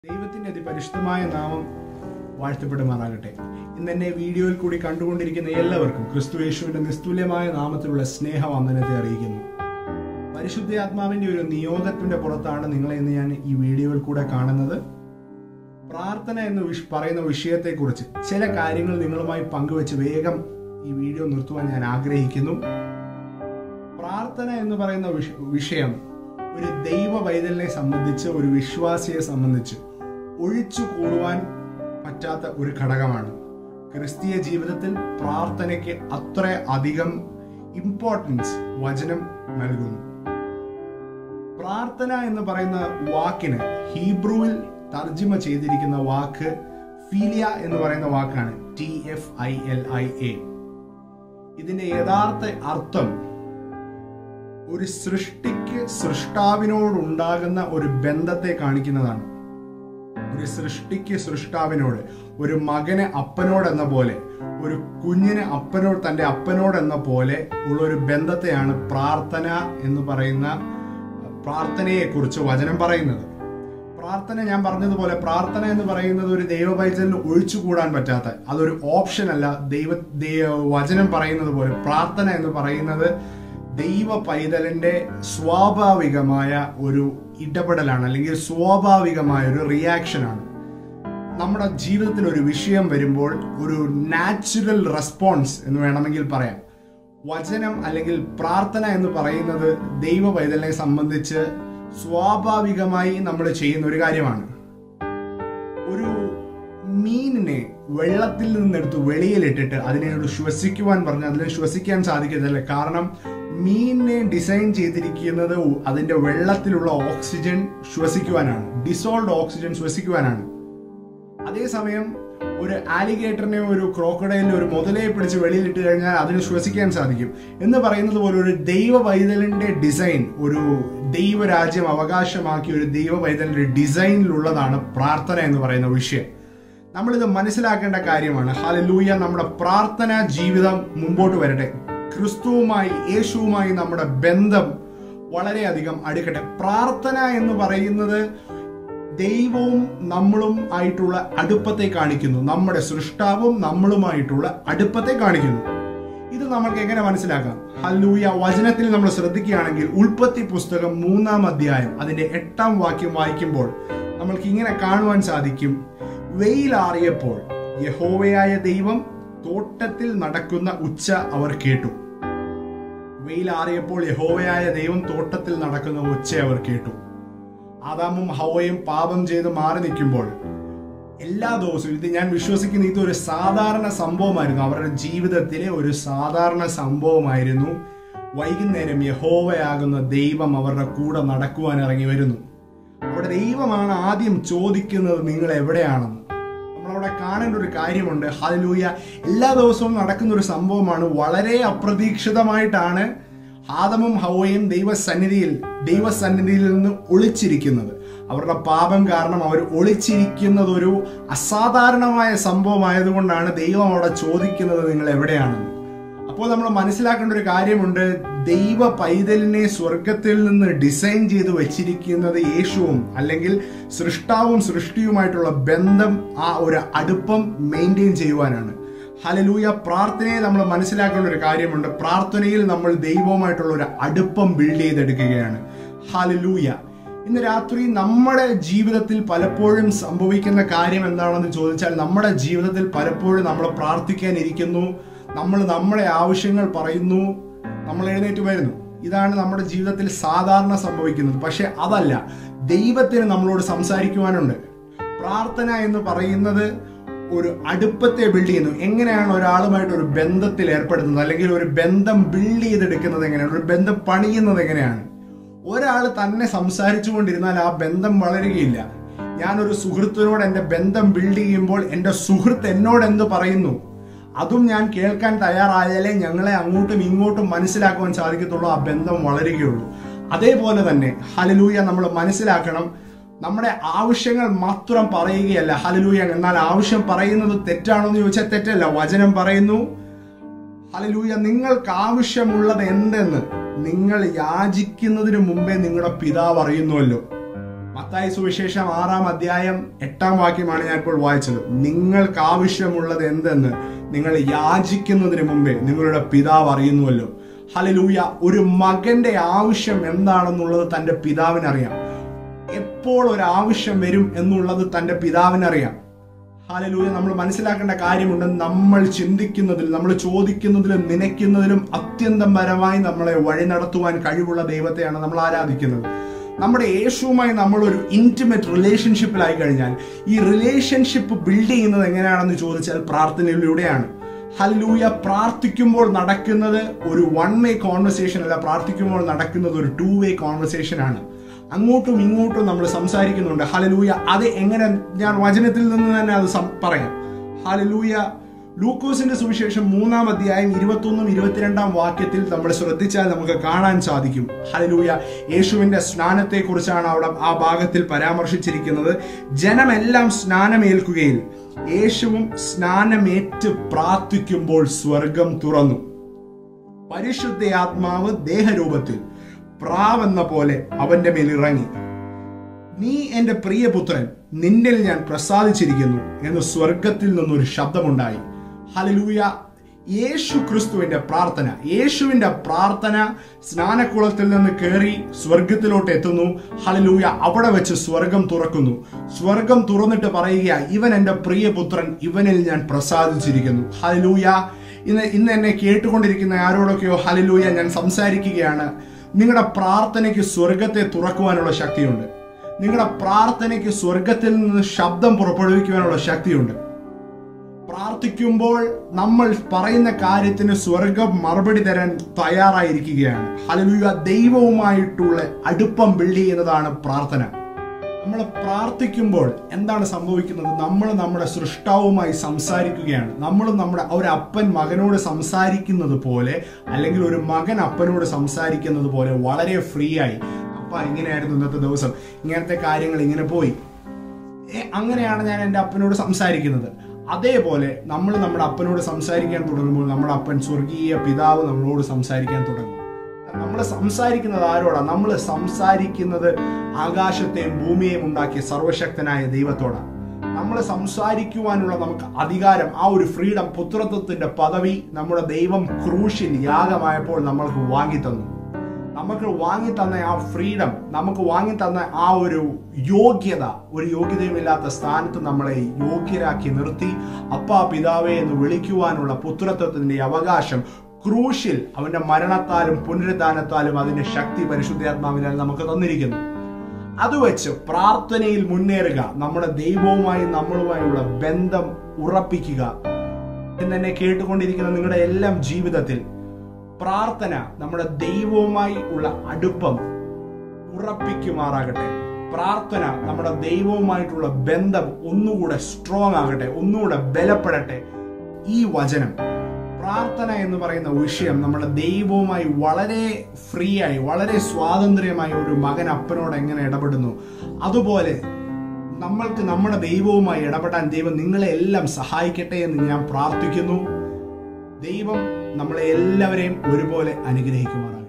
ദൈവത്തിന്റെ അതിപരിശുദ്ധമായ നാമം വാഴ്ത്തപ്പെടുമാറാകട്ടെ ഇന്ന് എന്നെ വീഡിയോയിൽ കൂടി കണ്ടുകൊണ്ടിരിക്കുന്ന എല്ലാവർക്കും ക്രിസ്തു യേശുവിന്റെ നിസ്തുല്യമായ നാമത്തിലുള്ള സ്നേഹവന്ദനത്തെ അറിയിക്കുന്നു പരിശുദ്ധ ആത്മാവിന്റെ ഒരു നിയോഗത്തിന്റെ പുറത്താണ് നിങ്ങളെ ഇന്ന് ഞാൻ ഈ വീഡിയോയിൽ കൂടെ കാണുന്നത് പ്രാർത്ഥന എന്ന് വിഷ് പറയുന്ന വിഷയത്തെക്കുറിച്ച് ചില കാര്യങ്ങൾ നിങ്ങളുമായി പങ്കുവെച്ച് വേഗം ഈ വീഡിയോ നിർത്തുവാൻ ഞാൻ ആഗ്രഹിക്കുന്നു പ്രാർത്ഥന എന്ന് പറയുന്ന വിഷ- വിഷയം ഒരു ദൈവ വൈതലിനെ സംബന്ധിച്ച് ഒരു വിശ്വാസിയെ സംബന്ധിച്ച് ഒഴിച്ചു കൂടുവാൻ പറ്റാത്ത ഒരു ഘടകമാണ് ക്രിസ്തീയ ജീവിതത്തിൽ പ്രാർത്ഥനയ്ക്ക് അത്ര അധികം ഇമ്പോർട്ടൻസ് വചനം നൽകുന്നു പ്രാർത്ഥന എന്ന് പറയുന്ന വാക്കിന് ഹീബ്രുവിൽ തർജിമ ചെയ്തിരിക്കുന്ന വാക്ക് ഫീലിയ എന്ന് പറയുന്ന വാക്കാണ് T F I L I A ഇതിന്റെ യഥാർത്ഥ അർത്ഥം ഒരു സൃഷ്ടിക്ക് സൃഷ്ടാവിനോടുണ്ടാകുന്ന ഒരു ബന്ധത്തെ കാണിക്കുന്നതാണ് ഒരു സൃഷ്ടിക്ക് സൃഷ്ടാവിനോട് ഒരു മകന് അപ്പനോട് എന്ന പോലെ ഒരു കുഞ്ഞിന് അപ്പനോട് തന്റെ അപ്പനോട് എന്ന പോലെ ഉള്ള ഒരു ബന്ധത്തെയാണ് പ്രാർത്ഥന എന്ന് പറയുന്ന പ്രാർത്ഥനയെ കുറിച്ച് വചനം പറയുന്നത് പ്രാർത്ഥന ഞാൻ പറഞ്ഞതുപോലെ പ്രാർത്ഥന എന്ന് പറയുന്നത് ഒരു ദൈവവൈചലിന് ഒഴിച്ചുകൂടാൻ പറ്റാത്ത അതൊരു ഓപ്ഷൻ അല്ല ദൈവ ദൈവ വചനം പറയുന്നത് പോലെ പ്രാർത്ഥന എന്ന് പറയുന്നത് ദൈവ പൈതലിന്റെ സ്വാഭാവികമായ ഒരു ഇടപെടലാണ് അല്ലെങ്കിൽ സ്വാഭാവികമായ ഒരു റിയാക്ഷനാണ് നമ്മുടെ ജീവിതത്തിൽ ഒരു വിഷയം വരുമ്പോൾ ഒരു നാച്ചുറൽ റെസ്പോൺസ് എന്ന് വേണമെങ്കിൽ പറയാം വചനം അല്ലെങ്കിൽ പ്രാർത്ഥന എന്ന് പറയുന്നത് ദൈവ പൈതലിനെ സംബന്ധിച്ച് സ്വാഭാവികമായി നമ്മൾ ചെയ്യുന്ന ഒരു കാര്യമാണ് ഒരു മീനിനെ വെള്ളത്തിൽ നിന്നെടുത്ത് വെളിയിലിട്ടിട്ട് അതിനോട് ശ്വസിക്കുവാൻ പറഞ്ഞാൽ അതിനെ ശ്വസിക്കാൻ സാധിക്കത്തില്ല കാരണം മീനിനെ ഡിസൈൻ ചെയ്തിരിക്കുന്നത് അതിന്റെ വെള്ളത്തിലുള്ള ഓക്സിജൻ ശ്വസിക്കുവാനാണ് ഡിസോൾഡ് ഓക്സിജൻ ശ്വസിക്കുവാനാണ് അതേസമയം ഒരു ആലിഗേറ്ററിനെ ഒരു ക്രോക്കഡൈലിനെ ഒരു മുതലയെ പിടിച്ച് വെളിയിലിട്ട് കഴിഞ്ഞാൽ അതിന് ശ്വസിക്കാൻ സാധിക്കും എന്ന് പറയുന്നത് പോലെ ഒരു ദൈവ വൈതലിന്റെ ഡിസൈൻ ഒരു ദൈവരാജ്യം അവകാശമാക്കിയ ഒരു ദൈവ വൈതലിന്റെ ഡിസൈനിലുള്ളതാണ് പ്രാർത്ഥന എന്ന് പറയുന്ന വിഷയം നമ്മളിത് മനസ്സിലാക്കേണ്ട കാര്യമാണ് ഹാലലൂയ നമ്മുടെ പ്രാർത്ഥന ജീവിതം മുമ്പോട്ട് വരട്ടെ ക്രിസ്തുവുമായി യേശുവുമായി നമ്മുടെ ബന്ധം വളരെയധികം അടുക്കട്ടെ പ്രാർത്ഥന എന്ന് പറയുന്നത് ദൈവവും നമ്മളും ആയിട്ടുള്ള അടുപ്പത്തെ കാണിക്കുന്നു നമ്മുടെ സൃഷ്ടാവും നമ്മളുമായിട്ടുള്ള അടുപ്പത്തെ കാണിക്കുന്നു ഇത് നമുക്ക് എങ്ങനെ മനസ്സിലാക്കാം ഹല്ലൂയ വചനത്തിൽ നമ്മൾ ശ്രദ്ധിക്കുകയാണെങ്കിൽ ഉൽപ്പത്തി പുസ്തകം മൂന്നാം അധ്യായം അതിന്റെ എട്ടാം വാക്യം വായിക്കുമ്പോൾ നമ്മൾക്ക് ഇങ്ങനെ കാണുവാൻ സാധിക്കും വെയിലാറിയപ്പോൾ യഹോവയായ ദൈവം തോട്ടത്തിൽ നടക്കുന്ന ഉച്ച അവർ കേട്ടു വെയിലാറിയപ്പോൾ യഹോവയായ ദൈവം തോട്ടത്തിൽ നടക്കുന്ന ഉച്ച അവർ കേട്ടു ആദാമും ഹവയും പാപം ചെയ്ത് മാറി നിൽക്കുമ്പോൾ എല്ലാ ദിവസവും ഇത് ഞാൻ വിശ്വസിക്കുന്ന ഇത് ഒരു സാധാരണ സംഭവമായിരുന്നു അവരുടെ ജീവിതത്തിലെ ഒരു സാധാരണ സംഭവമായിരുന്നു വൈകുന്നേരം യഹോവയാകുന്ന ദൈവം അവരുടെ കൂടെ നടക്കുവാൻ ഇറങ്ങി വരുന്നു അവിടെ ദൈവമാണ് ആദ്യം ചോദിക്കുന്നത് നിങ്ങൾ എവിടെയാണെന്ന് നമ്മളവിടെ കാണേണ്ട ഒരു കാര്യമുണ്ട് ഹലലൂയ എല്ലാ ദിവസവും നടക്കുന്ന ഒരു സംഭവമാണ് വളരെ അപ്രതീക്ഷിതമായിട്ടാണ് ആദമും ഹൗവയും ദൈവസന്നിധിയിൽ ദൈവസന്നിധിയിൽ നിന്ന് ഒളിച്ചിരിക്കുന്നത് അവരുടെ പാപം കാരണം അവർ ഒളിച്ചിരിക്കുന്നത് ഒരു അസാധാരണമായ സംഭവമായതുകൊണ്ടാണ് ദൈവം അവിടെ ചോദിക്കുന്നത് നിങ്ങൾ എവിടെയാണെന്ന് അപ്പോൾ നമ്മൾ മനസ്സിലാക്കേണ്ട ഒരു കാര്യമുണ്ട് ദൈവ പൈതലിനെ സ്വർഗത്തിൽ നിന്ന് ഡിസൈൻ ചെയ്ത് വെച്ചിരിക്കുന്നത് യേശുവും അല്ലെങ്കിൽ സൃഷ്ടാവും സൃഷ്ടിയുമായിട്ടുള്ള ബന്ധം ആ ഒരു അടുപ്പം മെയിൻറ്റെയിൻ ചെയ്യുവാനാണ് ഹലലൂയ പ്രാർത്ഥനയെ നമ്മൾ മനസ്സിലാക്കേണ്ട ഒരു കാര്യമുണ്ട് പ്രാർത്ഥനയിൽ നമ്മൾ ദൈവവുമായിട്ടുള്ള ഒരു അടുപ്പം ബിൽഡ് ചെയ്തെടുക്കുകയാണ് ഹലലൂയ ഇന്ന് രാത്രി നമ്മുടെ ജീവിതത്തിൽ പലപ്പോഴും സംഭവിക്കുന്ന കാര്യം എന്താണെന്ന് ചോദിച്ചാൽ നമ്മുടെ ജീവിതത്തിൽ പലപ്പോഴും നമ്മൾ പ്രാർത്ഥിക്കാൻ ഇരിക്കുന്നു നമ്മൾ നമ്മുടെ ആവശ്യങ്ങൾ പറയുന്നു നമ്മൾ എഴുന്നേറ്റ് വരുന്നു ഇതാണ് നമ്മുടെ ജീവിതത്തിൽ സാധാരണ സംഭവിക്കുന്നത് പക്ഷെ അതല്ല ദൈവത്തിന് നമ്മളോട് സംസാരിക്കുവാനുണ്ട് പ്രാർത്ഥന എന്ന് പറയുന്നത് ഒരു അടുപ്പത്തെ ബിൽഡ് ചെയ്യുന്നു എങ്ങനെയാണ് ഒരാളുമായിട്ട് ഒരു ബന്ധത്തിൽ ഏർപ്പെടുന്നത് അല്ലെങ്കിൽ ഒരു ബന്ധം ബിൽഡ് ചെയ്തെടുക്കുന്നത് എങ്ങനെയാണ് ഒരു ബന്ധം പണിയുന്നത് എങ്ങനെയാണ് ഒരാൾ തന്നെ സംസാരിച്ചു കൊണ്ടിരുന്നാൽ ആ ബന്ധം വളരുകയില്ല ഞാനൊരു സുഹൃത്തിനോട് എൻ്റെ ബന്ധം ബിൽഡ് ചെയ്യുമ്പോൾ എൻ്റെ സുഹൃത്ത് എന്നോട് എന്ത് പറയുന്നു അതും ഞാൻ കേൾക്കാൻ തയ്യാറായാലേ ഞങ്ങളെ അങ്ങോട്ടും ഇങ്ങോട്ടും മനസ്സിലാക്കുവാൻ സാധിക്കത്തുള്ളൂ ആ ബന്ധം വളരുകയുള്ളൂ അതേപോലെ തന്നെ ഹലലൂയ നമ്മൾ മനസ്സിലാക്കണം നമ്മുടെ ആവശ്യങ്ങൾ മാത്രം പറയുകയല്ല ഹലലൂയ എന്നാൽ ആവശ്യം പറയുന്നത് തെറ്റാണോ എന്ന് ചോദിച്ചാൽ തെറ്റല്ല വചനം പറയുന്നു ഹലലൂയ നിങ്ങൾക്ക് ആവശ്യമുള്ളത് എന്തെന്ന് നിങ്ങൾ യാചിക്കുന്നതിന് മുമ്പേ നിങ്ങളുടെ പിതാവ് അറിയുന്നുവല്ലോ മത്തായി സുവിശേഷം ആറാം അധ്യായം എട്ടാം വാക്യമാണ് ഞാൻ ഇപ്പോൾ വായിച്ചത് നിങ്ങൾക്ക് ആവശ്യമുള്ളത് എന്തെന്ന് നിങ്ങൾ യാചിക്കുന്നതിന് മുമ്പേ നിങ്ങളുടെ പിതാവ് അറിയുന്നുവല്ലോ ഹലലൂയ ഒരു മകന്റെ ആവശ്യം എന്താണെന്നുള്ളത് തന്റെ പിതാവിനറിയാം എപ്പോൾ ഒരു ആവശ്യം വരും എന്നുള്ളത് തന്റെ പിതാവിനറിയാം ഹാലലൂയ നമ്മൾ മനസ്സിലാക്കേണ്ട കാര്യമുണ്ട് നമ്മൾ ചിന്തിക്കുന്നതിൽ നമ്മൾ ചോദിക്കുന്നതിലും നനയ്ക്കുന്നതിലും അത്യന്തം പരമായി നമ്മളെ വഴി നടത്തുവാൻ കഴിവുള്ള ദൈവത്തെയാണ് നമ്മൾ ആരാധിക്കുന്നത് നമ്മുടെ യേശുവുമായി നമ്മൾ ഒരു ഇന്റിമേറ്റ് റിലേഷൻഷിപ്പിലായി കഴിഞ്ഞാൽ ഈ റിലേഷൻഷിപ്പ് ബിൽഡ് ചെയ്യുന്നത് എങ്ങനെയാണെന്ന് ചോദിച്ചാൽ പ്രാർത്ഥനയിലൂടെയാണ് ഹല്ലൂയ പ്രാർത്ഥിക്കുമ്പോൾ നടക്കുന്നത് ഒരു വൺ വേ കോൺവെർസേഷൻ അല്ല പ്രാർത്ഥിക്കുമ്പോൾ നടക്കുന്നത് ഒരു ടു വേ കോൺവെർസേഷൻ ആണ് അങ്ങോട്ടും ഇങ്ങോട്ടും നമ്മൾ സംസാരിക്കുന്നുണ്ട് ഹലലൂയ അത് എങ്ങനെ ഞാൻ വചനത്തിൽ നിന്ന് തന്നെ അത് സം- പറയാം ഹലലൂയ ലൂക്കോസിന്റെ സുവിശേഷം മൂന്നാം അധ്യായം ഇരുപത്തൊന്നും ഇരുപത്തിരണ്ടാം വാക്യത്തിൽ നമ്മൾ ശ്രദ്ധിച്ചാൽ നമുക്ക് കാണാൻ സാധിക്കും ഹലലൂയ യേശുവിന്റെ സ്നാനത്തെ കുറിച്ചാണ് അവിടെ ആ ഭാഗത്തിൽ പരാമർശിച്ചിരിക്കുന്നത് ജനമെല്ലാം സ്നാനമേൽക്കുകയിൽ യേശുവും സ്നാനമേറ്റ് പ്രാർത്ഥിക്കുമ്പോൾ സ്വർഗം തുറന്നു പരിശുദ്ധ ആത്മാവ് ദേഹരൂപത്തിൽ പ്രാവെന്ന പോലെ അവന്റെ മേൽ ഇറങ്ങി നീ എന്റെ പ്രിയപുത്രൻ നിന്നിൽ ഞാൻ പ്രസാദിച്ചിരിക്കുന്നു എന്ന് സ്വർഗത്തിൽ നിന്നൊരു ശബ്ദമുണ്ടായി ഹലലൂയ യേശു ക്രിസ്തുവിന്റെ പ്രാർത്ഥന യേശുവിന്റെ പ്രാർത്ഥന സ്നാനക്കുളത്തിൽ നിന്ന് കയറി സ്വർഗത്തിലോട്ട് എത്തുന്നു ഹലലൂയ അവിടെ വെച്ച് സ്വർഗം തുറക്കുന്നു സ്വർഗം തുറന്നിട്ട് പറയുക ഇവൻ എന്റെ പ്രിയപുത്രൻ ഇവനിൽ ഞാൻ പ്രസാദിച്ചിരിക്കുന്നു ഹലലൂയ ഇന്ന് ഇന്ന് എന്നെ കേട്ടുകൊണ്ടിരിക്കുന്ന ആരോടൊക്കെയോ ഹലലൂയ ഞാൻ സംസാരിക്കുകയാണ് നിങ്ങളുടെ പ്രാർത്ഥനയ്ക്ക് സ്വർഗത്തെ തുറക്കുവാനുള്ള ശക്തിയുണ്ട് നിങ്ങളുടെ പ്രാർത്ഥനയ്ക്ക് സ്വർഗത്തിൽ നിന്ന് ശബ്ദം പുറപ്പെടുവിക്കുവാനുള്ള ശക്തിയുണ്ട് പ്രാർത്ഥിക്കുമ്പോൾ നമ്മൾ പറയുന്ന കാര്യത്തിന് സ്വർഗം മറുപടി തരാൻ തയ്യാറായിരിക്കുകയാണ് ഹലലുയ ദൈവവുമായിട്ടുള്ള അടുപ്പം ബിൽഡ് ചെയ്യുന്നതാണ് പ്രാർത്ഥന നമ്മൾ പ്രാർത്ഥിക്കുമ്പോൾ എന്താണ് സംഭവിക്കുന്നത് നമ്മൾ നമ്മുടെ സൃഷ്ടാവുമായി സംസാരിക്കുകയാണ് നമ്മൾ നമ്മുടെ ഒരു അപ്പൻ മകനോട് സംസാരിക്കുന്നത് പോലെ അല്ലെങ്കിൽ ഒരു മകൻ അപ്പനോട് സംസാരിക്കുന്നത് പോലെ വളരെ ഫ്രീ ആയി അപ്പ ഇങ്ങനെയായിരുന്നു ഇന്നത്തെ ദിവസം ഇങ്ങനത്തെ കാര്യങ്ങൾ ഇങ്ങനെ പോയി ഏ, അങ്ങനെയാണ് ഞാൻ എൻ്റെ അപ്പനോട് സംസാരിക്കുന്നത് അതേപോലെ നമ്മൾ നമ്മുടെ അപ്പനോട് സംസാരിക്കാൻ തുടങ്ങുമ്പോൾ നമ്മുടെ അപ്പൻ സ്വർഗീയ പിതാവ് നമ്മളോട് സംസാരിക്കാൻ തുടങ്ങും നമ്മൾ സംസാരിക്കുന്നത് ആരോടാ നമ്മൾ സംസാരിക്കുന്നത് ആകാശത്തെയും ഭൂമിയെയും ഉണ്ടാക്കിയ സർവശക്തനായ ദൈവത്തോടാണ് നമ്മൾ സംസാരിക്കുവാനുള്ള നമുക്ക് അധികാരം ആ ഒരു ഫ്രീഡം പുത്രത്വത്തിന്റെ പദവി നമ്മുടെ ദൈവം ക്രൂശിൽ യാഗമായപ്പോൾ നമ്മൾക്ക് വാങ്ങിത്തന്നു നമുക്ക് വാങ്ങിത്തന്ന ആ ഫ്രീഡം നമുക്ക് വാങ്ങിത്തന്ന ആ ഒരു യോഗ്യത ഒരു യോഗ്യതയുമില്ലാത്ത സ്ഥാനത്ത് നമ്മളെ യോഗ്യരാക്കി നിർത്തി അപ്പാ പിതാവേ എന്ന് വിളിക്കുവാനുള്ള പുത്രത്വത്തിന്റെ അവകാശം ക്രൂശിൽ അവന്റെ മരണത്താലും പുനരുദ്ധാനത്താലും അതിന്റെ ശക്തി പരിശുദ്ധാത്മാവിനാൽ നമുക്ക് തന്നിരിക്കുന്നു അത് വെച്ച് പ്രാർത്ഥനയിൽ മുന്നേറുക നമ്മുടെ ദൈവവുമായി നമ്മളുമായുള്ള ബന്ധം ഉറപ്പിക്കുക എന്ന് എന്നെ കേട്ടുകൊണ്ടിരിക്കുന്ന നിങ്ങളുടെ എല്ലാം ജീവിതത്തിൽ പ്രാർത്ഥന നമ്മുടെ ദൈവവുമായി ഉള്ള അടുപ്പം ഉറപ്പിക്കുമാറാകട്ടെ പ്രാർത്ഥന നമ്മുടെ ദൈവവുമായിട്ടുള്ള ബന്ധം ഒന്നുകൂടെ സ്ട്രോങ് ആകട്ടെ ഒന്നുകൂടെ ബലപ്പെടട്ടെ ഈ വചനം പ്രാർത്ഥന എന്ന് പറയുന്ന വിഷയം നമ്മുടെ ദൈവവുമായി വളരെ ഫ്രീ ആയി വളരെ സ്വാതന്ത്ര്യമായി ഒരു മകൻ അപ്പനോട് എങ്ങനെ ഇടപെടുന്നു അതുപോലെ നമ്മൾക്ക് നമ്മുടെ ദൈവവുമായി ഇടപെടാൻ ദൈവം നിങ്ങളെ എല്ലാം സഹായിക്കട്ടെ എന്ന് ഞാൻ പ്രാർത്ഥിക്കുന്നു ദൈവം നമ്മളെ എല്ലാവരെയും ഒരുപോലെ അനുഗ്രഹിക്കുമാറാണ്